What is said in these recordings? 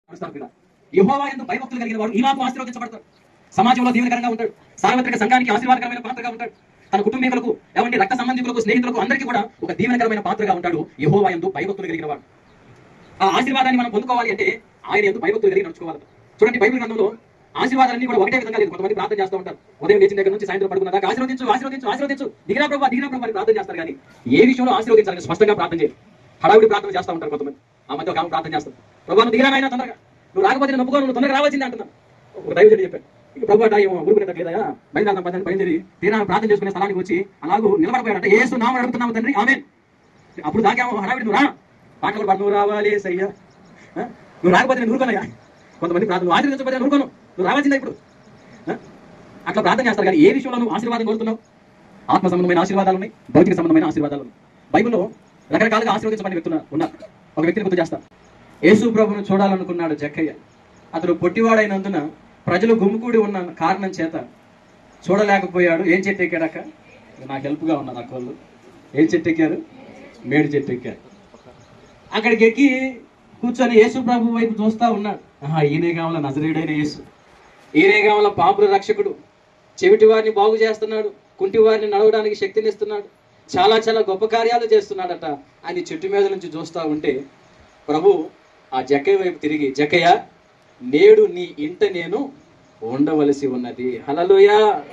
నడుస్తారు ఇక్కడ యెహోవా యందు భయభక్తులు కలిగిన వాడు ఈనాకు ఆశీర్వదించబడతాడు సమాజంలో దీవెనకరంగా ఉంటాడు సార్వత్రిక సంఘానికి ఆశీర్వాదకరమైన పాత్రగా ఉంటాడు తన కుటుంబీకులకు ఏమంటే రక్త సంబంధికులకు స్నేహితులకు అందరికీ కూడా ఒక దీవెనకరమైన పాత్రగా ఉంటాడు యెహోవా యందు భయభక్తులు కలిగిన వాడు ఆ ఆశీర్వాదాన్ని మనం పొందుకోవాలి అంటే ఆయన ఎందు భయభక్తులు కలిగి నడుచుకోవాలి చూడండి బైబిల్ గ్రంథంలో ఆశీర్వాదాలన్నీ కూడా ఒకటే విధంగా లేదు కొంతమంది ప్రార్థన చేస్తూ ఉంటారు ఉదయం లేచిన దగ్గర నుంచి సాయంత్రం పడుకున్న దాకా ఆశీర్వదించు ఆశీర్వదించు ఆశీర్వదించు దిగినా ప్రభావ దిగినా ప్రభావ అని ప్రార్థన చేస్తారు కానీ ఏ విషయంలో ఆశీర్వదించాలని స్పష్టంగా ప్రార్థన చేయాలి హడావిడి ప్రార్థన చేస్తూ ఉంటారు కొంతమంది ఆ మధ్య ఒక ఆమె ప్రార్థన చేస్తారు ప్రభావ నువ్వు దిగినా అయినా తొందరగా నువ్వు రాకపోతే నేను నమ్ముకో నువ్వు తొందరగా రావాల్సిందే అంటున్నాను ఒక దైవజనుడు చెప్పాడు ఇక ప్రభు అట ఏమో ఊరుకునేటట్లేదా బయలుదేరదాం పదని బయలుదేరి తీరా ప్రార్థన చేసుకునే స్థలానికి వచ్చి అలాగూ నిలబడిపోయాడట ఏసు నామని అడుగుతున్నాము తండ్రి ఆమె అప్పుడు దాకేమో హడావిడి నువ్వు రా పాటలు పాడు నువ్వు రావాలి సయ్యా ఆ? నువ్వు రాకపోతే నేను ఊరుకోనయ్యా కొంతమంది ప్రార్థన నువ్వు ఆశీర్వదించకపోతే నేను ఊరుకోను నువ్వు రావాల్సిందే ఇప్పుడు ఆ? అట్లా ప్రార్థన చేస్తారు కానీ ఏ విషయంలో నువ్వు ఆశీర్వాదం కోరుతున్నావు ఆత్మ సంబంధమైన ఆశీర్వాదాలు ఉన్నాయి భౌతిక సంబంధమైన ఆశీర్వాదాలు ఉన్నాయి బైబిల్లో రకరకాలుగా ఆశీర్వదించబడిన వ్యక్తులు ఉన్నారు ఒక వ్యక్తిని గుర్తు చేస్తా యేసు ప్రభును చూడాలనుకున్నాడు జక్కయ్య అతడు పొట్టివాడైనందున ప్రజలు గుమ్ముకూడి ఉన్న కారణం చేత చూడలేకపోయాడు ఏం చెట్టు ఎక్కాడక్క నాకు హెల్ప్గా ఉన్నారు అక్క వాళ్ళు ఏం చెట్టు ఎక్కారు మేడి చెట్టు ఎక్కారు అక్కడికి ఎక్కి కూర్చొని యేసు ప్రభు వైపు చూస్తా ఉన్నాడు ఆహా ఈయనే కావాల నజరేడైన యేసు ఈయనే కావాల పాపుల రక్షకుడు చెవిటి వారిని బాగు చేస్తున్నాడు కుంటి వారిని నడవడానికి శక్తినిస్తున్నాడు చాలా చాలా గొప్ప కార్యాలు చేస్తున్నాడట అని చెట్టు మీద నుంచి చూస్తా ఉంటే ప్రభు ఆ జక్కయ్య వైపు తిరిగి జక్కయ్య నేడు నీ ఇంట నేను ఉండవలసి ఉన్నది హలలోయ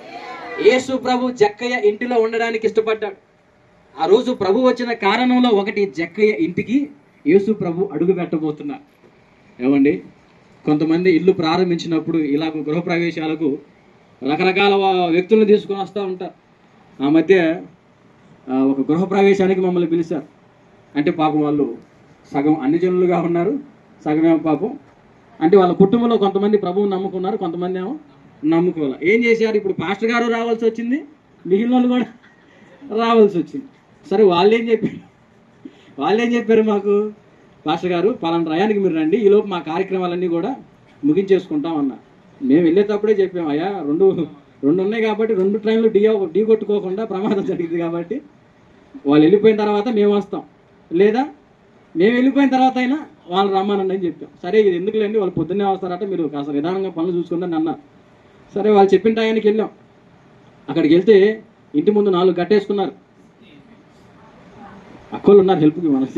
యేసు ప్రభు జక్కయ్య ఇంటిలో ఉండడానికి ఇష్టపడ్డాడు ఆ రోజు ప్రభు వచ్చిన కారణంలో ఒకటి జక్కయ్య ఇంటికి యేసు ప్రభు అడుగు పెట్టబోతున్నారు ఏమండి కొంతమంది ఇల్లు ప్రారంభించినప్పుడు ఇలాగ గృహప్రవేశాలకు రకరకాల వా- వ్యక్తులను తీసుకొని వస్తూ ఉంటారు ఆ మధ్య ఆ, ఒక గృహప్రవేశానికి మమ్మల్ని పిలిచారు అంటే పాపం వాళ్ళు సగం అన్ని జనులుగా ఉన్నారు సగమేమో పాపం అంటే వాళ్ళ కుటుంబంలో కొంతమంది ప్రభువుని నమ్ముకున్నారు కొంతమంది ఏమో నమ్ముకోవాలి ఏం చేశారు ఇప్పుడు పాస్టర్ గారు రావాల్సి వచ్చింది మిగిలిన వాళ్ళు కూడా రావాల్సి వచ్చింది సరే వాళ్ళు ఏం చెప్పారు వాళ్ళు ఏం చెప్పారు మాకు పాస్టర్ గారు పలానా రయానికి మీరు రండి ఈలోపు మా కార్యక్రమాలన్నీ కూడా ముగించేసుకుంటాం అన్న మేము వెళ్ళేటప్పుడే చెప్పాం అయ్యా రెండు రెండు ఉన్నాయి కాబట్టి రెండు ట్రైన్లు ఢీ ఢీ కొట్టుకోకుండా ప్రమాదం జరిగింది కాబట్టి వాళ్ళు వెళ్ళిపోయిన తర్వాత మేము వస్తాం లేదా మేము వెళ్ళిపోయిన తర్వాత అయినా వాళ్ళు రమ్మనండి అని చెప్పాం సరే ఇది ఎందుకులేండి వాళ్ళు పొద్దున్నే వస్తారట మీరు కాస్త నిదానంగా పనులు చూసుకుందని అన్నారు సరే వాళ్ళు చెప్పిన టయానికి వెళ్ళాం అక్కడికి వెళ్తే ఇంటి ముందు నాలుగు కట్టేసుకున్నారు అక్కలు ఉన్నారు హెల్ప్కి మనకి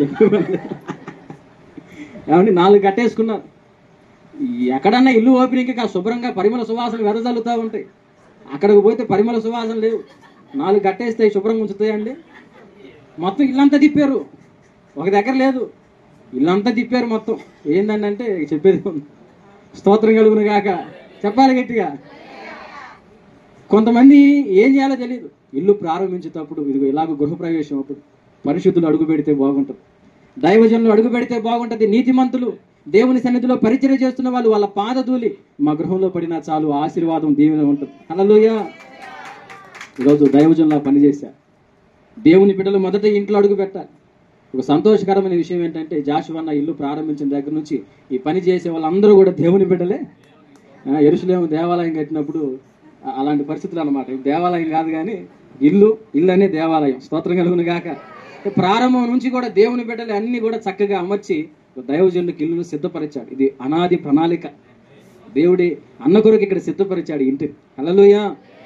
ఏమండి నాలుగు కట్టేసుకున్నారు ఎక్కడన్నా ఇల్లు ఓపెనింగ్కి కాస్త శుభ్రంగా పరిమళ సువాసన వెదజల్లుతూ ఉంటాయి అక్కడికి పోతే పరిమళ సువాసన లేవు నాలుగు కట్టేస్తే శుభ్రంగా ఉంచుతాయండి మొత్తం ఇల్లంతా తిప్పారు ఒక దగ్గర లేదు ఇల్లంతా తిప్పారు మొత్తం ఏందండి అంటే చెప్పేది ఉంది. స్తోత్రం కలుగును గాక చెప్పాలి గట్టిగా కొంతమంది ఏం చేయాలో తెలియదు ఇల్లు ప్రారంభించేటప్పుడు ఇదిగో ఇలాగ గృహప్రవేశం అప్పుడు పరిశుద్ధులు అడుగు పెడితే బాగుంటుంది దైవజనులు అడుగు పెడితే బాగుంటుంది నీతిమంతులు దేవుని సన్నిధిలో పరిచయం చేస్తున్న వాళ్ళు వాళ్ళ పాదధూలి మా గృహంలో పడినా చాలు ఆశీర్వాదం దీవెన ఉంటుంది హల్లెలూయా ఈరోజు దైవజనులా పనిచేశా దేవుని బిడ్డలు మొదట ఇంట్లో అడుగు పెట్టాలి ఒక సంతోషకరమైన విషయం ఏంటంటే జాషువన్న ఇల్లు ప్రారంభించిన దగ్గర నుంచి ఈ పని చేసే వాళ్ళందరూ కూడా దేవుని బిడ్డలే ఎరుసలేము దేవాలయం కట్టినప్పుడు ఆ, అలాంటి పరిస్థితులు అనమాట దేవాలయం కాదు కానీ ఇల్లు ఇల్లు అనే దేవాలయం స్తోత్రం కలుగును గాక ప్రారంభం నుంచి కూడా దేవుని బిడ్డలు అన్ని కూడా చక్కగా అమర్చి దైవజనుడికి ఇల్లును సిద్ధపరిచాడు ఇది అనాది ప్రణాళిక దేవుడి అన్న కొరకు ఇక్కడ సిద్ధపరిచాడు ఇంటిని హల్లెలూయా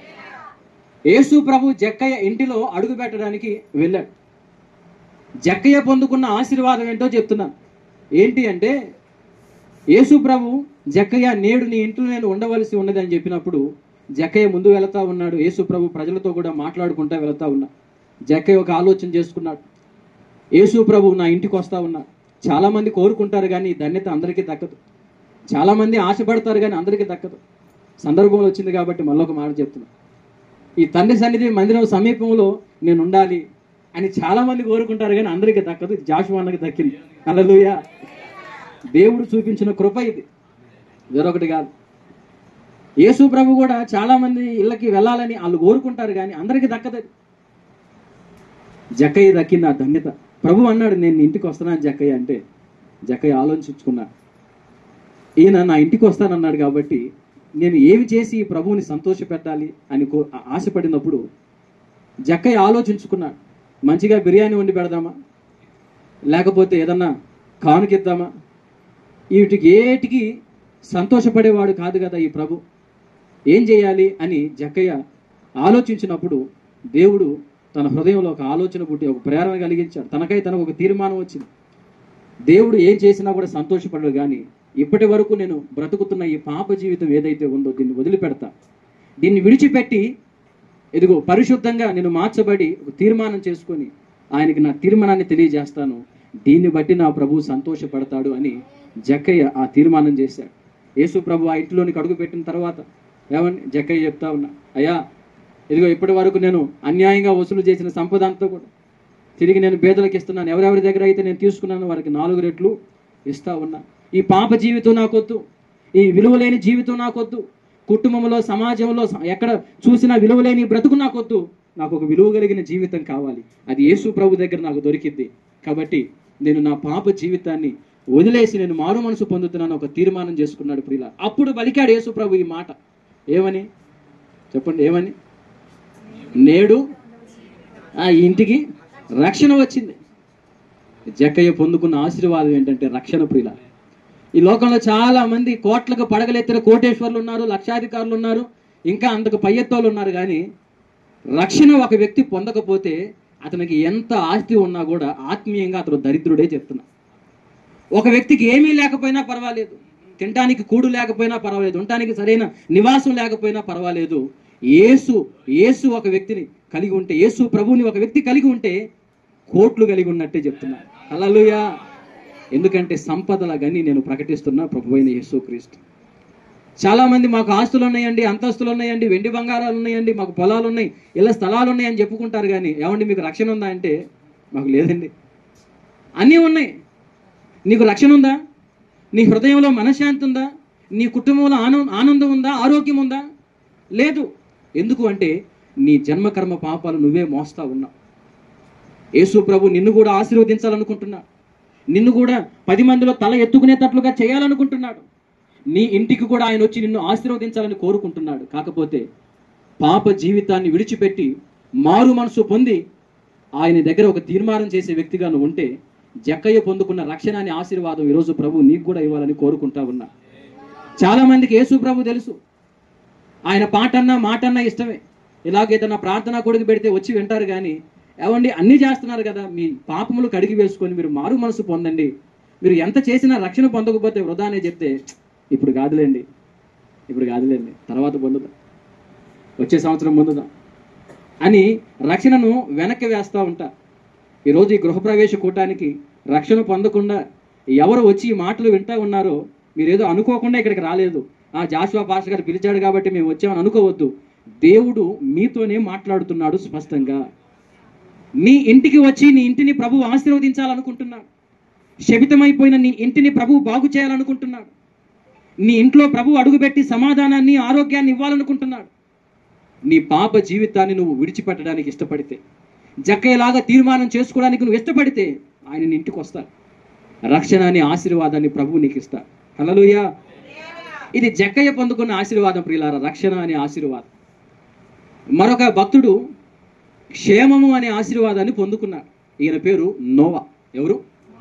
యేసు ప్రభు జక్కయ్య ఇంటిలో అడుగు పెట్టడానికి వెళ్ళాడు జక్కయ్య పొందుకున్న ఆశీర్వాదం ఏంటో చెప్తున్నాను ఏంటి అంటే యేసు ప్రభు జక్కయ్య నేడు నీ ఇంట్లో నేను ఉండవలసి ఉన్నది అని చెప్పినప్పుడు జక్కయ్య ముందు వెళతా ఉన్నాడు యేసు ప్రభు ప్రజలతో కూడా మాట్లాడుకుంటా వెళతా ఉన్నా జక్కయ్య ఒక ఆలోచన చేసుకున్నాడు యేసు ప్రభు నా ఇంటికి వస్తా ఉన్నా చాలా మంది కోరుకుంటారు కానీ ఈ ధన్యత అందరికీ దక్కదు చాలా మంది ఆశపడతారు కానీ అందరికీ దక్కదు సందర్భంలో వచ్చింది కాబట్టి మళ్ళీ ఒక మాట చెప్తున్నా ఈ తండ్రి సన్నిధి మందిరం సమీపంలో నేను ఉండాలి అని చాలా మంది కోరుకుంటారు కానీ అందరికీ దక్కదు జాషువాన్నకి దక్కింది అలలుయ దేవుడు చూపించిన కృప ఇది వేరొకటి కాదు యేసు ప్రభు కూడా చాలా మంది ఇళ్ళకి వెళ్ళాలని వాళ్ళు కోరుకుంటారు కానీ అందరికీ దక్కదు జక్కయ్య దక్కింది ఆ ధన్యత ప్రభు అన్నాడు నేను నీ ఇంటికి వస్తున్నాను జక్కయ్య అంటే జక్కయ్య ఆలోచించుకున్నా ఈయన నా ఇంటికి వస్తానన్నాడు కాబట్టి నేను ఏమి చేసి ఈ ప్రభువుని సంతోష పెట్టాలి అని కో ఆ- ఆశపడినప్పుడు జక్కయ్య ఆలోచించుకున్నాడు మంచిగా బిర్యానీ వండి పెడదామా లేకపోతే ఏదన్నా కానుకిద్దామా వీటికి ఏటికి సంతోషపడేవాడు కాదు కదా ఈ ప్రభు ఏం చేయాలి అని జక్కయ్య ఆలోచించినప్పుడు దేవుడు తన హృదయంలో ఒక ఆలోచన పుట్టి ఒక ప్రేరణ కలిగించాడు తనకై తనకు ఒక తీర్మానం వచ్చింది దేవుడు ఏం చేసినా కూడా సంతోషపడడు కానీ ఇప్పటి వరకు నేను బ్రతుకుతున్న ఈ పాప జీవితం ఏదైతే ఉందో దీన్ని వదిలిపెడతా దీన్ని విడిచిపెట్టి ఇదిగో పరిశుద్ధంగా నేను మార్చబడి ఒక తీర్మానం చేసుకొని ఆయనకి నా తీర్మానాన్ని తెలియజేస్తాను దీన్ని బట్టి నా ప్రభు సంతోషపడతాడు అని జక్కయ్య ఆ తీర్మానం చేశాడు యేసు ప్రభు ఆ ఇంట్లోనికి అడుగు పెట్టిన తర్వాత ఏమని జక్కయ్య చెప్తా ఉన్నా అయ్యా ఇదిగో ఇప్పటి వరకు నేను అన్యాయంగా వసూలు చేసిన సంపద అంతా కూడా తిరిగి నేను పేదలకు ఇస్తున్నాను ఎవరెవరి దగ్గర అయితే నేను తీసుకున్నాను వారికి నాలుగు రెట్లు ఇస్తా ఉన్నా ఈ పాప జీవితం నాకొద్దు ఈ విలువలేని జీవితం నాకొద్దు కుటుంబంలో సమాజంలో స- ఎక్కడ చూసినా విలువలేని బ్రతుకు నాకొద్దు నాకు ఒక విలువ కలిగిన జీవితం కావాలి అది యేసు ప్రభు దగ్గర నాకు దొరికింది కాబట్టి నేను నా పాప జీవితాన్ని వదిలేసి నేను మారు మనసు పొందుతున్నాను ఒక తీర్మానం చేసుకున్నాడు ప్రియుల అప్పుడు పలికాడు యేసు ప్రభు ఈ మాట ఏమని చెప్పండి ఏమని నేడు ఆ ఇంటికి రక్షణ వచ్చింది జక్కయ్య పొందుకున్న ఆశీర్వాదం ఏంటంటే రక్షణ ప్రియుల ఈ లోకంలో చాలా మంది కోట్లకు పడగలెత్తిన కోటేశ్వర్లు ఉన్నారు లక్షాధికారులు ఉన్నారు ఇంకా అంతకు పై ఎత్తోళ్ళు ఉన్నారు కానీ రక్షణ ఒక వ్యక్తి పొందకపోతే అతనికి ఎంత ఆస్తి ఉన్నా కూడా ఆత్మీయంగా అతను దరిద్రుడే చెప్తున్నా ఒక వ్యక్తికి ఏమీ లేకపోయినా పర్వాలేదు తినడానికి కూడు లేకపోయినా పర్వాలేదు ఉండటానికి సరైన నివాసం లేకపోయినా పర్వాలేదు యేసు యేసు ఒక వ్యక్తిని కలిగి ఉంటే యేసు ప్రభువుని ఒక వ్యక్తి కలిగి ఉంటే కోట్లు కలిగి ఉన్నట్టే చెప్తున్నా హల్లెలూయా ఎందుకంటే సంపదల గని నేను ప్రకటిస్తున్నా ప్రభు అయిన యేసుక్రీస్తు చాలా మంది మాకు ఆస్తులు ఉన్నాయండి అంతస్తులు ఉన్నాయండి వెండి బంగారాలు ఉన్నాయండి మాకు పొలాలు ఉన్నాయి ఇలా స్థలాలు ఉన్నాయని చెప్పుకుంటారు కానీ ఏమండి మీకు రక్షణ ఉందా అంటే మాకు లేదండి అన్నీ ఉన్నాయి నీకు రక్షణ ఉందా నీ హృదయంలో మనశ్శాంతి ఉందా నీ కుటుంబంలో ఆనంద ఆనందం ఉందా ఆరోగ్యం ఉందా లేదు ఎందుకు అంటే నీ జన్మకర్మ పాపాలు నువ్వే మోస్తా ఉన్నావు యేసు ప్రభు నిన్ను కూడా ఆశీర్వదించాలనుకుంటున్నా నిన్ను కూడా పది మందిలో తల ఎత్తుకునేటట్లుగా చేయాలనుకుంటున్నాడు నీ ఇంటికి కూడా ఆయన వచ్చి నిన్ను ఆశీర్వదించాలని కోరుకుంటున్నాడు కాకపోతే పాప జీవితాన్ని విడిచిపెట్టి మారు మనసు పొంది ఆయన దగ్గర ఒక తీర్మానం చేసే వ్యక్తిగా నువ్వు ఉంటే జక్కయ్య పొందుకున్న రక్షణ అనే ఆశీర్వాదం ఈరోజు ప్రభు నీకు కూడా ఇవ్వాలని కోరుకుంటా ఉన్నా చాలా మందికి యేసు ప్రభు తెలుసు ఆయన పాటన్నా మాటన్నా ఇష్టమే ఇలాగేదన్నా ప్రార్థన కొడుకు పెడితే వచ్చి వింటారు కానీ ఏమండి అన్ని చేస్తున్నారు కదా మీ పాపములు కడిగి వేసుకొని మీరు మారు మనసు పొందండి మీరు ఎంత చేసినా రక్షణ పొందకపోతే వృధా అనే చెప్తే ఇప్పుడు కాదులేండి ఇప్పుడు కాదులేండి తర్వాత పొందుదాం వచ్చే సంవత్సరం పొందుదాం అని రక్షణను వెనక్కి వేస్తూ ఉంటా ఈరోజు ఈ గృహప్రవేశ కూటానికి రక్షణ పొందకుండా ఎవరు వచ్చి ఈ మాటలు వింటా ఉన్నారో మీరేదో అనుకోకుండా ఇక్కడికి రాలేదు ఆ జాషువా పాష గారు పిలిచాడు కాబట్టి మేము వచ్చామని అనుకోవద్దు దేవుడు మీతోనే మాట్లాడుతున్నాడు స్పష్టంగా నీ ఇంటికి వచ్చి నీ ఇంటిని ప్రభు ఆశీర్వదించాలనుకుంటున్నాడు శపితమైపోయిన నీ ఇంటిని ప్రభు బాగు చేయాలనుకుంటున్నాడు నీ ఇంట్లో ప్రభు అడుగుపెట్టి సమాధానాన్ని ఆరోగ్యాన్ని ఇవ్వాలనుకుంటున్నాడు నీ పాప జీవితాన్ని నువ్వు విడిచిపెట్టడానికి ఇష్టపడితే జక్కయ్యలాగా తీర్మానం చేసుకోవడానికి నువ్వు ఇష్టపడితే ఆయన నీ ఇంటికి వస్తాడు రక్షణ అనే ఆశీర్వాదాన్ని ప్రభు నీకు ఇస్తాడు హల్లెలూయా ఇది జక్కయ్య పొందుకున్న ఆశీర్వాదం ప్రియులార రక్షణ అనే ఆశీర్వాదం మరొక భక్తుడు క్షేమము అనే ఆశీర్వాదాన్ని పొందుకున్నాడు ఈయన పేరు నోవా ఎవరు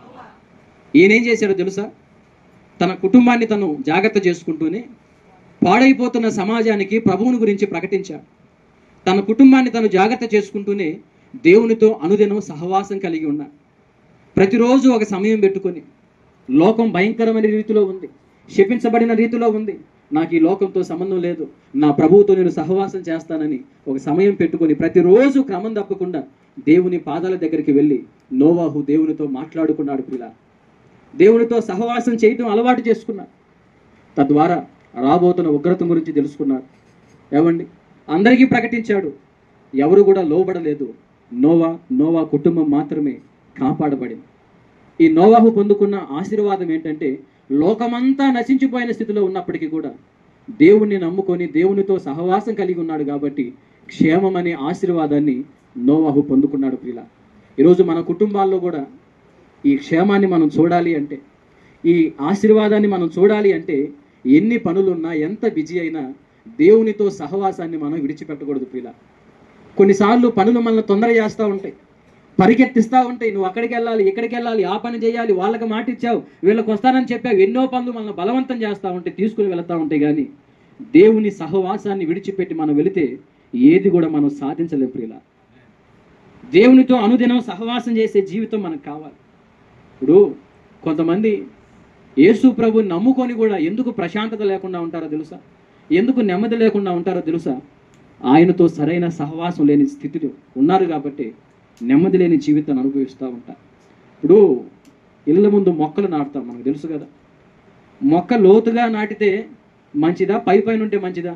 ఈయన ఏం చేశాడో తెలుసా తన కుటుంబాన్ని తను జాగ్రత్త చేసుకుంటూనే పాడైపోతున్న సమాజానికి ప్రభువుని గురించి ప్రకటించాడు తన కుటుంబాన్ని తను జాగ్రత్త చేసుకుంటూనే దేవునితో అనుదినం సహవాసం కలిగి ఉన్నాడు ప్రతిరోజు ఒక సమయం పెట్టుకొని లోకం భయంకరమైన రీతిలో ఉంది శపించబడిన రీతిలో ఉంది నాకు ఈ లోకంతో సంబంధం లేదు నా ప్రభువుతో నేను సహవాసం చేస్తానని ఒక సమయం పెట్టుకొని ప్రతిరోజు క్రమం తప్పకుండా దేవుని పాదాల దగ్గరికి వెళ్ళి నోవాహు దేవునితో మాట్లాడుకున్నాడు పిల్ల దేవునితో సహవాసం చేయటం అలవాటు చేసుకున్నాడు తద్వారా రాబోతున్న ఉగ్రత గురించి తెలుసుకున్నాడు ఏమండి అందరికీ ప్రకటించాడు ఎవరు కూడా లోబడలేదు నోవా నోవా కుటుంబం మాత్రమే కాపాడబడింది ఈ నోవాహు పొందుకున్న ఆశీర్వాదం ఏంటంటే లోకమంతా నశించిపోయిన స్థితిలో ఉన్నప్పటికీ కూడా దేవుణ్ణి నమ్ముకొని దేవునితో సహవాసం కలిగి ఉన్నాడు కాబట్టి క్షేమం అనే ఆశీర్వాదాన్ని నోవాహు పొందుకున్నాడు ప్రియుల ఈరోజు మన కుటుంబాల్లో కూడా ఈ క్షేమాన్ని మనం చూడాలి అంటే ఈ ఆశీర్వాదాన్ని మనం చూడాలి అంటే ఎన్ని పనులున్నా ఎంత బిజీ అయినా దేవునితో సహవాసాన్ని మనం విడిచిపెట్టకూడదు ప్రియుల కొన్నిసార్లు పనులు మనల్ని తొందర చేస్తూ ఉంటాయి పరిగెత్తిస్తా ఉంటాయి నువ్వు అక్కడికి వెళ్ళాలి ఇక్కడికి వెళ్ళాలి ఆ పని చేయాలి వాళ్ళకి మాట ఇచ్చావు వీళ్ళకి వస్తానని చెప్పావు ఎన్నో పనులు మనల్ని బలవంతం చేస్తూ ఉంటాయి తీసుకుని వెళ్తా ఉంటాయి కానీ దేవుని సహవాసాన్ని విడిచిపెట్టి మనం వెళితే ఏది కూడా మనం సాధించలేం ప్రియుల దేవునితో అనుదినం సహవాసం చేసే జీవితం మనకు కావాలి ఇప్పుడు కొంతమంది యేసు ప్రభుని నమ్ముకొని కూడా ఎందుకు ప్రశాంతత లేకుండా ఉంటారో తెలుసా ఎందుకు నెమ్మది లేకుండా ఉంటారో తెలుసా ఆయనతో సరైన సహవాసం లేని స్థితిలో ఉన్నారు కాబట్టి నెమ్మది లేని జీవితాన్ని అనుభవిస్తూ ఉంటారు ఇప్పుడు ఇళ్ళ ముందు మొక్కలు నాటుతాం మనకు తెలుసు కదా మొక్క లోతుగా నాటితే మంచిదా పై పైన ఉంటే మంచిదా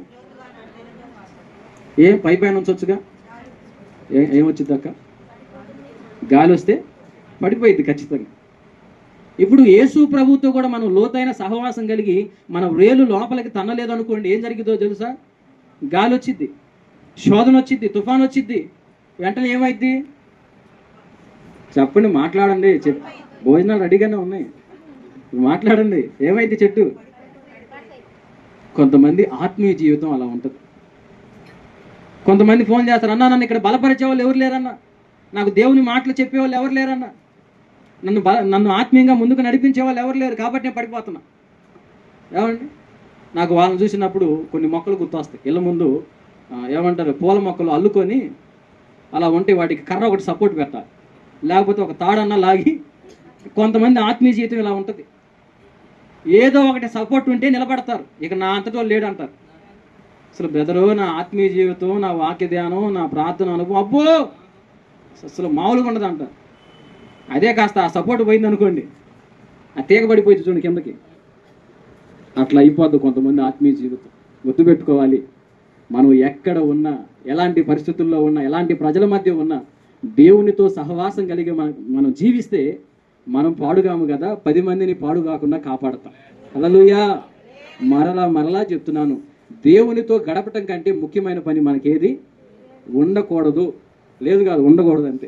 ఏ పై పైన ఉంచవచ్చుగా ఏ ఏమొచ్చింది అక్క గాలి వస్తే పడిపోయింది ఖచ్చితంగా ఇప్పుడు యేసు ప్రభుతో కూడా మనం లోతైన సహవాసం కలిగి మన రేలు లోపలికి తన్నలేదు అనుకోండి ఏం జరిగిందో తెలుసా గాలి వచ్చిద్ది శోధన వచ్చిద్ది తుఫాన్ వచ్చిద్ది వెంటనే ఏమైద్ది చెప్పండి మాట్లాడండి చెప్ భోజనాలు రెడీగానే ఉన్నాయి మాట్లాడండి ఏమైంది చెట్టు కొంతమంది ఆత్మీయ జీవితం అలా ఉంటుంది కొంతమంది ఫోన్ చేస్తారు అన్నా నన్ను ఇక్కడ బలపరిచే వాళ్ళు ఎవరు లేరన్నా నాకు దేవుని మాటలు చెప్పే వాళ్ళు ఎవరు లేరన్నా నన్ను బల నన్ను ఆత్మీయంగా ముందుకు నడిపించే వాళ్ళు ఎవరు లేరు కాబట్టి నేను పడిపోతున్నా ఏమండి నాకు వాళ్ళని చూసినప్పుడు కొన్ని మొక్కలు గుర్తొస్తాయి ఇళ్ళ ముందు ఆ, ఏమంటారు పూల మొక్కలు అల్లుకొని అలా ఉంటే వాటికి కర్ర ఒకటి సపోర్ట్ పెట్టాలి లేకపోతే ఒక తాడన్నా లాగి కొంతమంది ఆత్మీయ జీవితం ఇలా ఉంటుంది ఏదో ఒకటి సపోర్ట్ ఉంటే నిలబడతారు ఇక నా అంతటో వాళ్ళు లేడు అంటారు అసలు బ్రదరు నా ఆత్మీయ జీవితం నా వాక్య ధ్యానం నా ప్రార్థన అనుభవం అబ్బో అసలు మామూలుగా ఉండదు అంటారు అదే కాస్త ఆ సపోర్ట్ పోయింది అనుకోండి ఆ తీగ పడిపోయింది చూడండి కిందకి అట్లా అయిపోద్ది కొంతమంది ఆత్మీయ జీవితం గుర్తుపెట్టుకోవాలి మనం ఎక్కడ ఉన్నా ఎలాంటి పరిస్థితుల్లో ఉన్నా ఎలాంటి ప్రజల మధ్య ఉన్నా దేవునితో సహవాసం కలిగి మన మనం జీవిస్తే మనం పాడుగాము కదా పది మందిని పాడు కాకుండా కాపాడతాం అలలుయా మరలా మరలా చెప్తున్నాను దేవునితో గడపటం కంటే ముఖ్యమైన పని మనకేది ఉండకూడదు లేదు కాదు ఉండకూడదు అంతే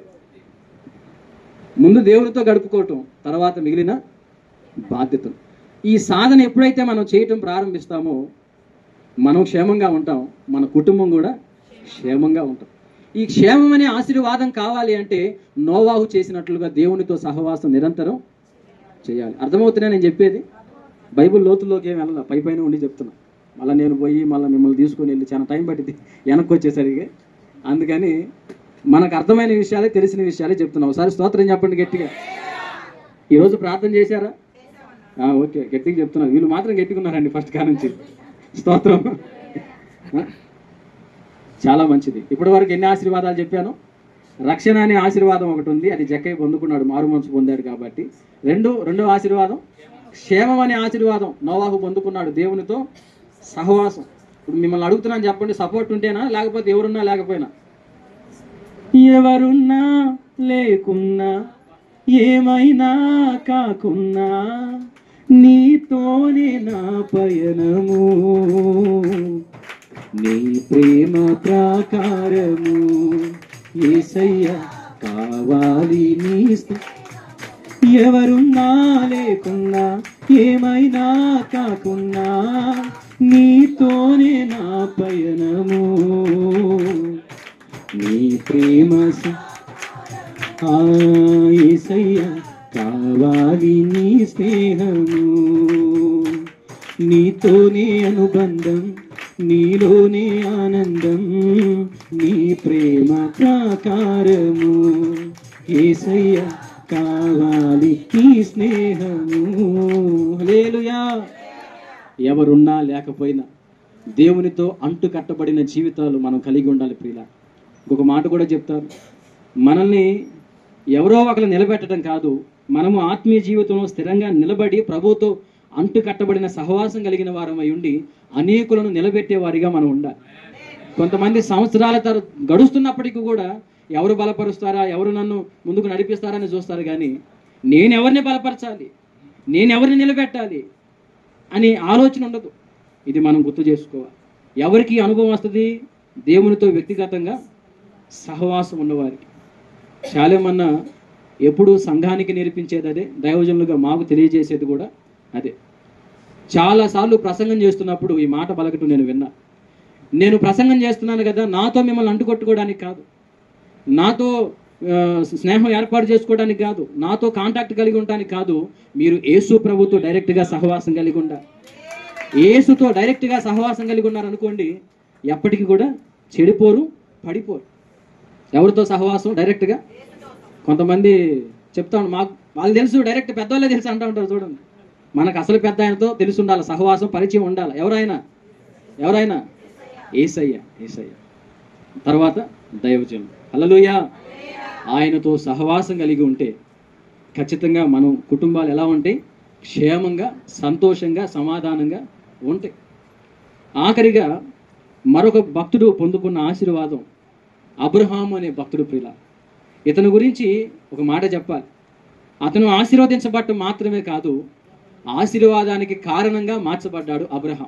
ముందు దేవునితో గడుపుకోవటం తర్వాత మిగిలిన బాధ్యతలు ఈ సాధన ఎప్పుడైతే మనం చేయటం ప్రారంభిస్తామో మనం క్షేమంగా ఉంటాం మన కుటుంబం కూడా క్షేమంగా ఉంటాం ఈ క్షేమం అనే ఆశీర్వాదం కావాలి అంటే నోవాహు చేసినట్లుగా దేవునితో సహవాసం నిరంతరం చేయాలి అర్థమవుతున్నా నేను చెప్పేది బైబిల్ లోతుల్లోకి ఏం వెళ్ళాలి పై పైన ఉండి చెప్తున్నా మళ్ళీ నేను పోయి మళ్ళీ మిమ్మల్ని తీసుకొని వెళ్ళి చాలా టైం పట్టింది వెనక్కి వచ్చేసరికి అందుకని మనకు అర్థమైన విషయాలే తెలిసిన విషయాలే చెప్తున్నా ఒకసారి స్తోత్రం చెప్పండి గట్టిగా ఈరోజు ప్రార్థన చేశారా ఆ, ఓకే గట్టిగా చెప్తున్నారు వీళ్ళు మాత్రం గట్టిగా ఉన్నారండి ఫస్ట్ కా నుంచి స్తోత్రం ఆ? చాలా మంచిది ఇప్పటి వరకు ఎన్ని ఆశీర్వాదాలు చెప్పాను రక్షణ అనే ఆశీర్వాదం ఒకటి ఉంది అది జక్కయ్య పొందుకున్నాడు మారు మనసు పొందాడు కాబట్టి రెండు రెండో ఆశీర్వాదం క్షేమం అనే ఆశీర్వాదం నోవాహు పొందుకున్నాడు దేవునితో సహవాసం ఇప్పుడు మిమ్మల్ని అడుగుతున్నాను చెప్పండి సపోర్ట్ ఉంటేనా లేకపోతే ఎవరున్నా లేకపోయినా ఎవరున్నా లేకున్నా ఏమైనా కాకున్నా నీతోనే నా పయనము నీ ప్రేమ ప్రాకారము ఏసయ్య కావాలి నీ స్థ- ఎవరున్నా లేకున్నా ఏమైనా కాకున్నా నీతోనే నా పయనము నీ ప్రేమ స- ఆ యేసయ్య కావాలి నీ స్నేహము నీతోనే అనుబంధం నీలోనే ఆనందం నీ ప్రేమ ప్రాకారము ఏసయ్య కావాలి నీ స్నేహము హల్లెలూయా ఎవరున్నా లేకపోయినా దేవునితో అంటు కట్టబడిన జీవితాలు మనం కలిగి ఉండాలి ప్రియుల ఇంకొక మాట కూడా చెప్తారు మనల్ని ఎవరో ఒకరు నిలబెట్టడం కాదు మనము ఆత్మీయ జీవితంలో స్థిరంగా నిలబడి ప్రభువుతో అంటు కట్టబడిన సహవాసం కలిగిన వారమై ఉండి అనేకులను నిలబెట్టే వారిగా మనం ఉండాలి కొంతమంది సంవత్సరాల తర గడుస్తున్నప్పటికీ కూడా ఎవరు బలపరుస్తారా ఎవరు నన్ను ముందుకు నడిపిస్తారని చూస్తారు కానీ నేను ఎవరిని బలపరచాలి నేను ఎవరిని నిలబెట్టాలి అని ఆలోచన ఉండదు ఇది మనం గుర్తు చేసుకోవాలి ఎవరికి ఈ అనుభవం వస్తుంది దేవునితో వ్యక్తిగతంగా సహవాసం ఉన్నవారికి శాలేమన్న ఎప్పుడు సంఘానికి నేర్పించేది అదే దైవజనులుగా మాకు తెలియజేసేది కూడా అదే చాలాసార్లు ప్రసంగం చేస్తున్నప్పుడు ఈ మాట పలకటం నేను విన్నా నేను ప్రసంగం చేస్తున్నాను కదా నాతో మిమ్మల్ని అంటుకొట్టుకోవడానికి కాదు నాతో ఆ, స్నేహం ఏర్పాటు చేసుకోవడానికి కాదు నాతో కాంటాక్ట్ కలిగి ఉండడానికి కాదు మీరు యేసు ప్రభుతో డైరెక్ట్గా సహవాసం కలిగి ఉండాలి యేసుతో డైరెక్ట్గా సహవాసం కలిగి ఉన్నారనుకోండి ఎప్పటికీ కూడా చెడిపోరు పడిపోరు ఎవరితో సహవాసం డైరెక్ట్గా కొంతమంది చెప్తాను మాకు వాళ్ళు తెలుసు డైరెక్ట్ పెద్దవాళ్ళే తెలుసు అంటూ ఉంటారు చూడండి మనకు అసలు పెద్ద ఆయనతో తెలిసి ఉండాలి సహవాసం పరిచయం ఉండాలి ఎవరైనా ఎవరైనా ఏసయ్య ఏసయ్య తర్వాత దైవజనం హల్లెలూయ ఆయనతో సహవాసం కలిగి ఉంటే ఖచ్చితంగా మనం కుటుంబాలు ఎలా ఉంటాయి క్షేమంగా సంతోషంగా సమాధానంగా ఉంటాయి ఆఖరిగా మరొక భక్తుడు పొందుకున్న ఆశీర్వాదం అబ్రహాము అనే భక్తుడు ప్రిల ఇతని గురించి ఒక మాట చెప్పాలి అతను ఆశీర్వదించబడటం మాత్రమే కాదు ఆశీర్వాదానికి కారణంగా మార్చబడ్డాడు అబ్రహాం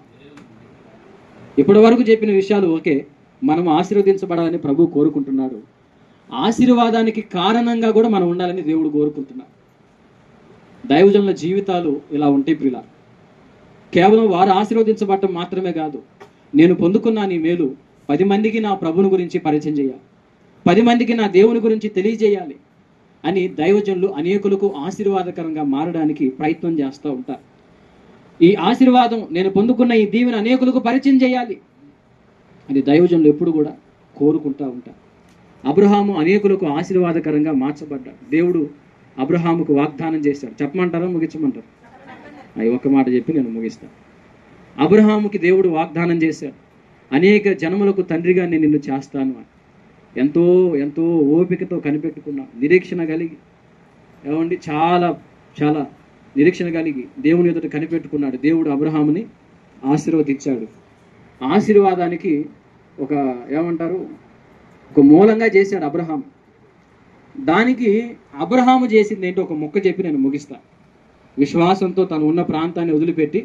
ఇప్పటి వరకు చెప్పిన విషయాలు ఓకే మనం ఆశీర్వదించబడాలని ప్రభు కోరుకుంటున్నాడు ఆశీర్వాదానికి కారణంగా కూడా మనం ఉండాలని దేవుడు కోరుకుంటున్నాడు దైవజనుల జీవితాలు ఇలా ఉంటాయి ప్రిలా కేవలం వారు ఆశీర్వదించబడటం మాత్రమే కాదు నేను పొందుకున్న నీ మేలు పది మందికి నా ప్రభుని గురించి పరిచయం చేయాలి పది మందికి నా దేవుని గురించి తెలియజేయాలి అని దైవజనులు అనేకులకు ఆశీర్వాదకరంగా మారడానికి ప్రయత్నం చేస్తూ ఉంటారు ఈ ఆశీర్వాదం నేను పొందుకున్న ఈ దీవెన అనేకులకు పరిచయం చేయాలి అని దైవజనులు ఎప్పుడు కూడా కోరుకుంటూ ఉంటారు అబ్రహాము అనేకులకు ఆశీర్వాదకరంగా మార్చబడ్డాడు దేవుడు అబ్రహాముకు వాగ్దానం చేశాడు చెప్పమంటారా ముగించమంటారు అవి ఒక మాట చెప్పి నేను ముగిస్తాను అబ్రహాముకి దేవుడు వాగ్దానం చేశాడు అనేక జనములకు తండ్రిగా నేను నిన్ను చేస్తాను అని ఎంతో ఎంతో ఓపికతో కనిపెట్టుకున్నా నిరీక్షణ కలిగి ఏమండి చాలా చాలా నిరీక్షణ కలిగి దేవుని ఎదుట కనిపెట్టుకున్నాడు దేవుడు అబ్రహాముని ఆశీర్వదించాడు ఆశీర్వాదానికి ఒక ఏమంటారు ఒక మూలంగా చేశాడు అబ్రహాం దానికి అబ్రహాము చేసింది ఏంటో ఒక మొక్క చెప్పి నేను ముగిస్తా విశ్వాసంతో తను ఉన్న ప్రాంతాన్ని వదిలిపెట్టి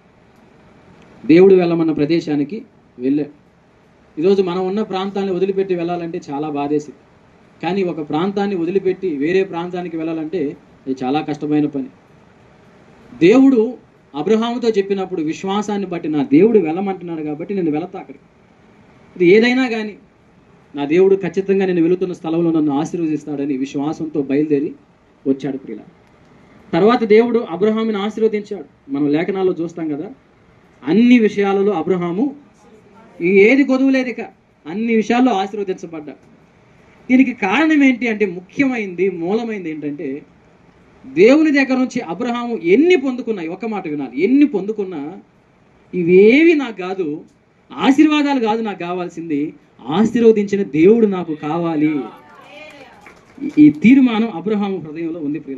దేవుడు వెళ్ళమన్న ప్రదేశానికి వెళ్ళాడు ఈరోజు మనం ఉన్న ప్రాంతాన్ని వదిలిపెట్టి వెళ్ళాలంటే చాలా బాధేసింది కానీ ఒక ప్రాంతాన్ని వదిలిపెట్టి వేరే ప్రాంతానికి వెళ్ళాలంటే అది చాలా కష్టమైన పని దేవుడు అబ్రహాముతో చెప్పినప్పుడు విశ్వాసాన్ని బట్టి నా దేవుడు వెళ్ళమంటున్నాడు కాబట్టి నేను వెళతా అక్కడికి ఇది ఏదైనా కానీ నా దేవుడు ఖచ్చితంగా నేను వెళుతున్న స్థలంలో నన్ను ఆశీర్వదిస్తాడని విశ్వాసంతో బయలుదేరి వచ్చాడు ప్రియుల తర్వాత దేవుడు అబ్రహాముని ఆశీర్వదించాడు మనం లేఖనాల్లో చూస్తాం కదా అన్ని విషయాలలో అబ్రహాము ఈ ఏది కొదువులేదు ఇక అన్ని విషయాల్లో ఆశీర్వదించబడ్డాడు దీనికి కారణం ఏంటి అంటే ముఖ్యమైనది మూలమైంది ఏంటంటే దేవుని దగ్గర నుంచి అబ్రహాము ఎన్ని పొందుకున్నాయి ఒక మాట వినాలి ఎన్ని పొందుకున్నా ఇవేవి నాకు కాదు ఆశీర్వాదాలు కాదు నాకు కావాల్సింది ఆశీర్వదించిన దేవుడు నాకు కావాలి ఈ- ఈ తీర్మానం అబ్రహాము హృదయంలో ఉంది ప్రియుల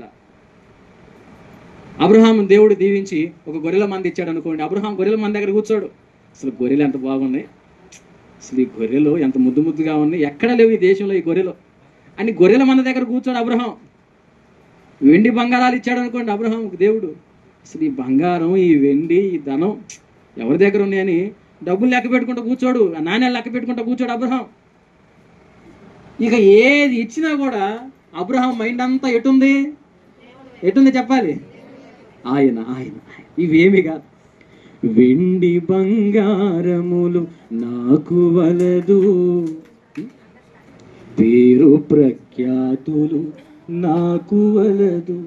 అబ్రహాం దేవుడు దీవించి ఒక గొర్రెల మంది ఇచ్చాడు అనుకోండి అబ్రహాం గొర్రెల మంది దగ్గర కూర్చోడు అసలు గొర్రెలు ఎంత బాగున్నాయి అసలు ఈ గొర్రెలు ఎంత ముద్దు ముద్దుగా ఉన్నాయి ఎక్కడ లేవు ఈ దేశంలో ఈ గొర్రెలు అని గొర్రెల మంద దగ్గర కూర్చోడు అబ్రహాం వెండి బంగారాలు ఇచ్చాడు అనుకోండి అబ్రహాం దేవుడు అసలు ఈ బంగారం ఈ వెండి ఈ ధనం ఎవరి దగ్గర ఉన్నాయని డబ్బులు లెక్క పెట్టుకుంటూ కూర్చోడు ఆ నాణ్యాలు లెక్క పెట్టుకుంటూ కూర్చోడు అబ్రహాం ఇక ఏది ఇచ్చినా కూడా అబ్రహాం మైండ్ అంతా ఎటుంది ఎటుంది చెప్పాలి ఆయన ఆయన ఆయన. ఇవేమి కాదు వెండి బంగారములు నాకు వలదు పేరు ప్రఖ్యాతులు నాకు వలదు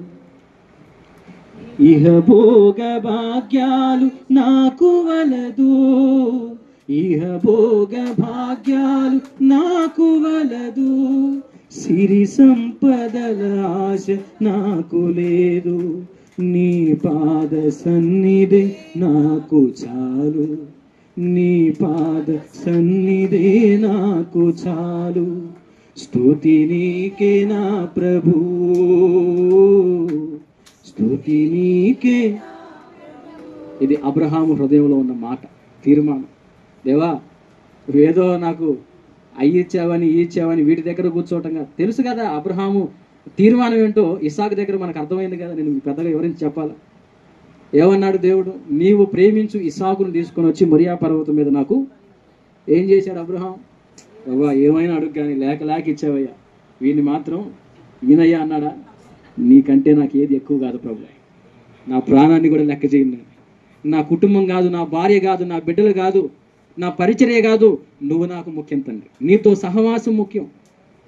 ఇహ భోగ భాగ్యాలు నాకు వలదు ఇహ భోగ భాగ్యాలు నాకు వలదు సిరి సంపదల ఆశ నాకు లేదు నీ పాద సన్నిధి నాకు చాలు నీ పాద సన్నిధి నాకు చాలు స్తుతి నీకే నా ప్రభు స్తుతి నీకే ఇది అబ్రహాము హృదయంలో ఉన్న మాట తీర్మానం దేవా ఏదో నాకు అయ్యి ఇచ్చావని ఈ ఇచ్చావని వీటి దగ్గర కూర్చోవటం కాదు తెలుసు కదా అబ్రహాము తీర్మానం ఏంటో ఇసాకు దగ్గర మనకు అర్థమైంది కదా నేను మీకు పెద్దగా వివరించి చెప్పాలా ఏమన్నాడు దేవుడు నీవు ప్రేమించు ఇసాకును తీసుకొని వచ్చి మొరియా పర్వతం మీద నాకు ఏం చేశాడు అబ్రహాం అవ్వా ఏమైనా అడుగు కానీ లేక లేక ఇచ్చావయ్యా వీడిని మాత్రం ఈయనయ్యా అన్నాడా నీకంటే నాకు ఏది ఎక్కువ కాదు ప్రభు నా ప్రాణాన్ని కూడా లెక్క చేయండి నా కుటుంబం కాదు నా భార్య కాదు నా బిడ్డలు కాదు నా పరిచర్య కాదు నువ్వు నాకు ముఖ్యం తండ్రి నీతో సహవాసం ముఖ్యం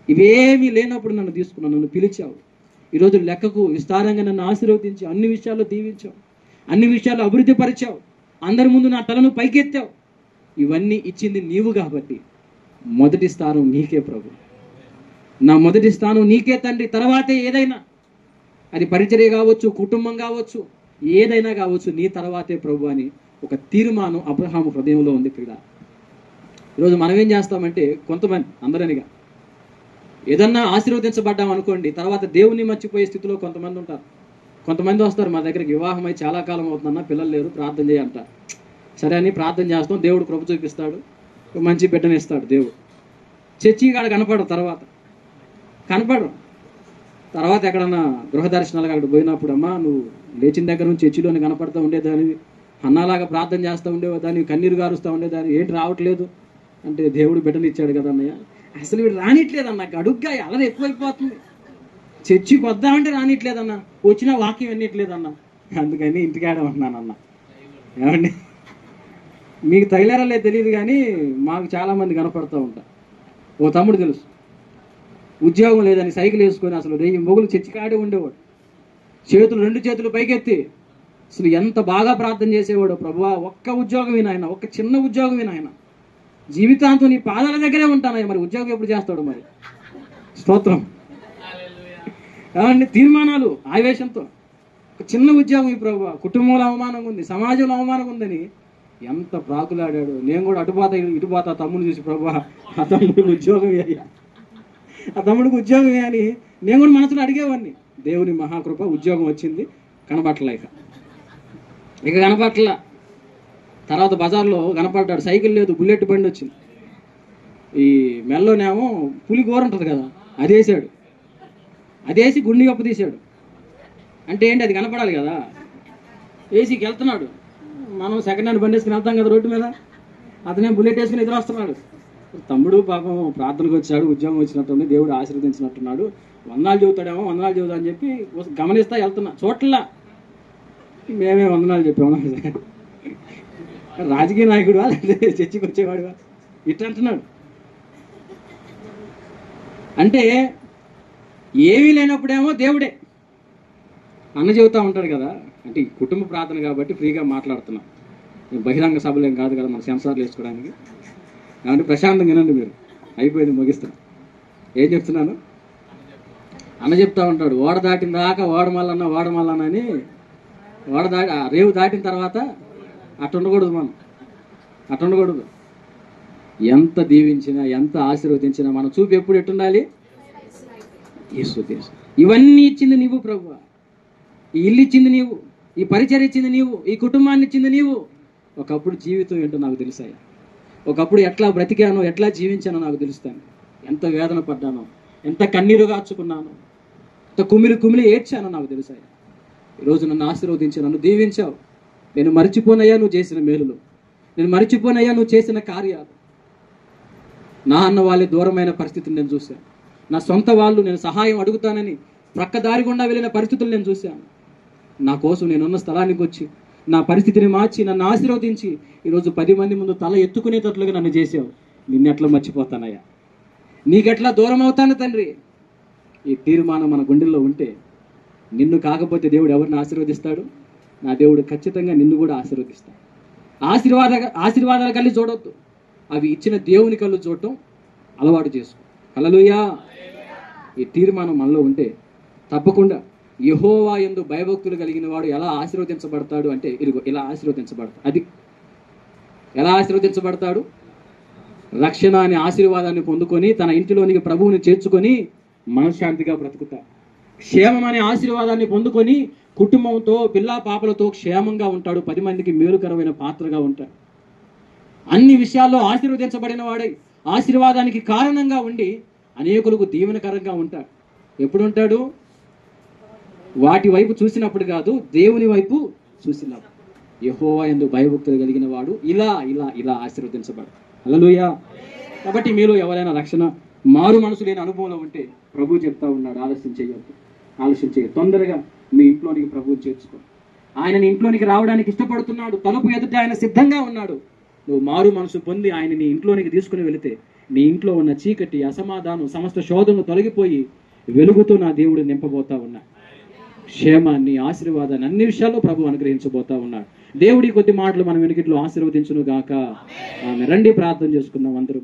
ఇవేమీ లేనప్పుడు నన్ను తీసుకున్నావు నన్ను పిలిచావు ఈరోజు లెక్కకు విస్తారంగా నన్ను ఆశీర్వదించి అన్ని విషయాల్లో దీవించావు అన్ని విషయాల్లో అభివృద్ధి పరిచావు అందరి ముందు నా తలను పైకెత్తావు ఇవన్నీ ఇచ్చింది నీవు కాబట్టి మొదటి స్థానం నీకే ప్రభు నా మొదటి స్థానం నీకే తండ్రి తర్వాతే ఏదైనా అది పరిచర్య కావచ్చు కుటుంబం కావచ్చు ఏదైనా కావచ్చు నీ తర్వాతే ప్రభు అని ఒక తీర్మానం అబ్రహాము హృదయంలో ఉంది క్రీడ ఈరోజు మనం ఏం చేస్తామంటే కొంతమంది అందరనిగా ఏదన్నా ఆశీర్వదించబడ్డాం అనుకోండి తర్వాత దేవుని మర్చిపోయే స్థితిలో కొంతమంది ఉంటారు కొంతమంది వస్తారు మా దగ్గరికి వివాహం అయి చాలా కాలం అవుతుందన్న పిల్లలు లేరు ప్రార్థన చేయంటారు సరే అని ప్రార్థన చేస్తాం దేవుడు కృప చూపిస్తాడు ఒక మంచి బిడ్డని ఇస్తాడు దేవుడు చర్చి కాడ కనపడరు తర్వాత కనపడరు తర్వాత ఎక్కడన్నా గృహ దర్శనాలకు అక్కడ పోయినప్పుడు అమ్మా నువ్వు లేచిన దగ్గర నుంచి చర్చిలోని కనపడుతూ ఉండేదాని అన్నలాగా ప్రార్థన చేస్తూ ఉండేదాన్ని కన్నీరు గారుస్తూ ఉండేదాన్ని ఏంటి రావట్లేదు అంటే దేవుడు బిడ్డలు ఇచ్చాడు కదా అన్నయ్య అసలు వీడు రానిట్లేదు అన్న అడుగ్గా అలరి ఎక్కువైపోతుంది చర్చికి వద్దామంటే రానిట్లేదన్న వచ్చిన వాక్యం వినట్లేదన్న అందుకని ఇంటికాడ ఉంటున్నానన్న ఏమండి మీకు తగిలారలే తెలియదు కానీ మాకు చాలా మంది కనపడుతూ ఉంటారు ఓ తమ్ముడు తెలుసు ఉద్యోగం లేదని సైకిల్ వేసుకొని అసలు రెయ్యి మొగులు చర్చికాడే ఉండేవాడు చేతులు రెండు చేతులు పైకెత్తి అసలు ఎంత బాగా ప్రార్థన చేసేవాడు ప్రభువా ఒక్క ఉద్యోగం ఆయన ఒక్క చిన్న ఉద్యోగం ఆయన జీవితాంతం నీ పాదాల దగ్గరే ఉంటానయ్య మరి ఉద్యోగం ఎప్పుడు చేస్తాడు మరి స్తోత్రం ఏమండి తీర్మానాలు ఆవేశంతో ఒక చిన్న ఉద్యోగం ఈ ప్రభు కుటుంబంలో అవమానంగా ఉంది సమాజంలో అవమానంగా ఉందని ఎంత ప్రాకులాడాడు నేను కూడా అటుపోతా ఇటుపోతా తమ్ముడు చూసి ప్రభు ఆ తమ్ముడికి ఉద్యోగం అయ్యా ఆ తమ్ముడికి ఉద్యోగం అని నేను కూడా మనసులో అడిగేవాడిని దేవుని మహాకృప ఉద్యోగం వచ్చింది కనపట్ల ఇక ఇక కనపట్ల తర్వాత బజార్లో కనపడ్డాడు సైకిల్ లేదు బుల్లెట్ బండి వచ్చింది ఈ మెల్లోనేమో పులి కూర ఉంటుంది కదా అది వేసాడు అదేసి గుండి కప్పు తీశాడు అంటే ఏంటి అది కనపడాలి కదా ఏసీకి వెళ్తున్నాడు మనం సెకండ్ హ్యాండ్ బండి వేసుకుని వెళ్తాం కదా రోడ్డు మీద అతనే బుల్లెట్ వేసుకుని ఎదురు వస్తున్నాడు తమ్ముడు పాపం ప్రార్థనకు వచ్చాడు ఉద్యోగం వచ్చినట్టుంది దేవుడు ఆశీర్వదించినట్టున్నాడు వందనాలు చెబుతాడేమో వందనాలు చెబుతా అని చెప్పి గమనిస్తా వెళ్తున్నా చోట్ల మేమే వందనాలు చెప్పాము రాజకీయ నాయకుడు లేకపోతే చర్చికి వచ్చేవాడు ఇట్లా అంటున్నాడు అంటే ఏమీ లేనప్పుడేమో దేవుడే అన్న చెబుతా ఉంటాడు కదా అంటే ఈ కుటుంబ ప్రార్థన కాబట్టి ఫ్రీగా మాట్లాడుతున్నాం ఈ బహిరంగ సభలు ఏం కాదు కదా మన సెన్సార్లు వేసుకోవడానికి కాబట్టి ప్రశాంతంగా వినండి మీరు అయిపోయింది ముగిస్తాను ఏం చెప్తున్నాను అన్న చెప్తా ఉంటాడు ఓడ దాటిన దాకా ఓడమల్లన్న ఓడమల్లన్న అని ఓడ దాటి ఆ రేవు దాటిన తర్వాత అట్ట ఉండకూడదు మనం అట్ట ఉండకూడదు ఎంత దీవించినా ఎంత ఆశీర్వదించినా మన చూపు ఎప్పుడు ఎట్టుండాలి యేసు దేశం ఇవన్నీ ఇచ్చింది నీవు ప్రభు ఈ ఇల్లు ఇచ్చింది నీవు ఈ పరిచయం ఇచ్చింది నీవు ఈ కుటుంబాన్ని ఇచ్చింది నీవు ఒకప్పుడు జీవితం ఏంటో నాకు తెలుసాయి ఒకప్పుడు ఎట్లా బ్రతికానో ఎట్లా జీవించానో నాకు తెలుస్తాను ఎంత వేదన పడ్డానో ఎంత కన్నీరు గార్చుకున్నానో ఎంత కుమిలి కుమిలి ఏడ్చానో నాకు తెలుసాయి ఈరోజు నన్ను ఆశీర్వదించి నన్ను దీవించావు నేను మర్చిపోనయ్యా నువ్వు చేసిన మేలులు నేను మర్చిపోనయ్యా నువ్వు చేసిన కార్యాలు నా అన్న వాళ్ళే దూరమైన పరిస్థితిని నేను చూశాను నా సొంత వాళ్ళు నేను సహాయం అడుగుతానని ప్రక్క దారి గుండా వెళ్ళిన పరిస్థితులు నేను చూశాను నా కోసం నేనున్న స్థలానికి వచ్చి నా పరిస్థితిని మార్చి నన్ను ఆశీర్వదించి ఈరోజు పది మంది ముందు తల ఎత్తుకునేటట్లుగా నన్ను చేసావు నిన్నెట్లా మర్చిపోతానయ్యా నీకెట్లా దూరం అవుతాను తండ్రి ఈ తీర్మానం మన గుండెల్లో ఉంటే నిన్ను కాకపోతే దేవుడు ఎవరిని ఆశీర్వదిస్తాడు నా దేవుడు ఖచ్చితంగా నిన్ను కూడా ఆశీర్వదిస్తాడు ఆశీర్వాద ఆశీర్వాదాలు కలిసి చూడొద్దు అవి ఇచ్చిన దేవుని కళ్ళు చూడటం అలవాటు చేసుకో హల్లెలూయా ఈ తీర్మానం మనలో ఉంటే తప్పకుండా యహోవా ఎందు భయభక్తులు కలిగిన వాడు ఎలా ఆశీర్వదించబడతాడు అంటే ఇదిగో ఇలా ఆశీర్వదించబడతాడు అది ఎలా ఆశీర్వదించబడతాడు రక్షణ అనే ఆశీర్వాదాన్ని పొందుకొని తన ఇంటిలోనికి ప్రభువుని చేర్చుకొని మనశ్శాంతిగా బ్రతుకుతాడు క్షేమం అనే ఆశీర్వాదాన్ని పొందుకొని కుటుంబంతో పిల్లా పాపలతో క్షేమంగా ఉంటాడు పది మందికి మేలుకరమైన పాత్రగా ఉంటాడు అన్ని విషయాల్లో ఆశీర్వదించబడిన వాడై ఆశీర్వాదానికి కారణంగా ఉండి అనేకులకు దీవెనకరంగా ఉంటాడు ఎప్పుడు ఉంటాడు వాటి వైపు చూసినప్పుడు కాదు దేవుని వైపు చూసినప్పుడు యహోవా ఎందు భయభక్తులు కలిగిన వాడు ఇలా ఇలా ఇలా ఆశీర్వదించబడు హల్లెలూయా కాబట్టి మీలో ఎవరైనా రక్షణ మారు మనసు లేని అనుభవంలో ఉంటే ప్రభు చెప్తా ఉన్నాడు ఆలస్యం చేయొద్దు ఆలస్యం చేయొద్దు తొందరగా మీ ఇంట్లోనికి ప్రభువు చేర్చుకో ఆయనని ఇంట్లోనికి రావడానికి ఇష్టపడుతున్నాడు తలుపు ఎదుట ఆయన సిద్ధంగా ఉన్నాడు నువ్వు మారు మనసు పొంది ఆయన నీ ఇంట్లోనికి తీసుకుని వెళితే నీ ఇంట్లో ఉన్న చీకటి అసమాధానం సమస్త శోధనలు తొలగిపోయి వెలుగుతో నా దేవుడు నింపబోతా ఉన్నా క్షేమాన్ని ఆశీర్వాదాన్ని అన్ని విషయాల్లో ప్రభు అనుగ్రహించబోతా ఉన్నాడు దేవుడి కొద్ది మాటలు మనం వెనుకిట్లో ఆశీర్వదించును గాక ఆమె రండి ప్రార్థన చేసుకుందాం అందరూ